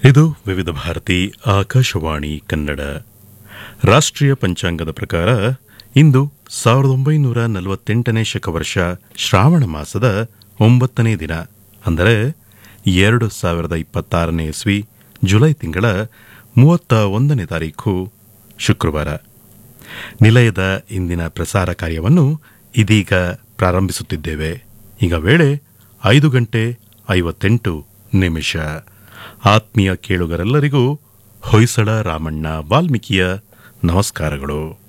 ಇದು ವಿವಿಧ ಭಾರತಿ ಆಕಾಶವಾಣಿ ಕನ್ನಡ ರಾಷ್ಟ್ರೀಯ ಪಂಚಾಂಗದ ಪ್ರಕಾರ ಇಂದು ಸಾವಿರದ ಒಂಬೈನೂರ ನಲವತ್ತೆಂಟನೇ ಶಕವರ್ಷ ಶ್ರಾವಣ ಮಾಸದ ಒಂಬತ್ತನೇ ದಿನ ಅಂದರೆ ಎರಡು ಸಾವಿರದ ಇಪ್ಪತ್ತಾರನೇ ಇಸ್ವಿ ಜುಲೈ ತಿಂಗಳ ಮೂವತ್ತ ಒಂದನೇ ತಾರೀಖು ಶುಕ್ರವಾರ ನಿಲಯದ ಇಂದಿನ ಪ್ರಸಾರ ಕಾರ್ಯವನ್ನು ಇದೀಗ ಪ್ರಾರಂಭಿಸುತ್ತಿದ್ದೇವೆ ಈಗ ವೇಳೆ ಐದು ಗಂಟೆ ಐವತ್ತೆಂಟು ನಿಮಿಷ ಆತ್ಮೀಯ ಕೇಳುಗರೆಲ್ಲರಿಗೂ ಹೊಯ್ಸಳ ರಾಮಣ್ಣ ವಾಲ್ಮೀಕಿಯ ನಮಸ್ಕಾರಗಳು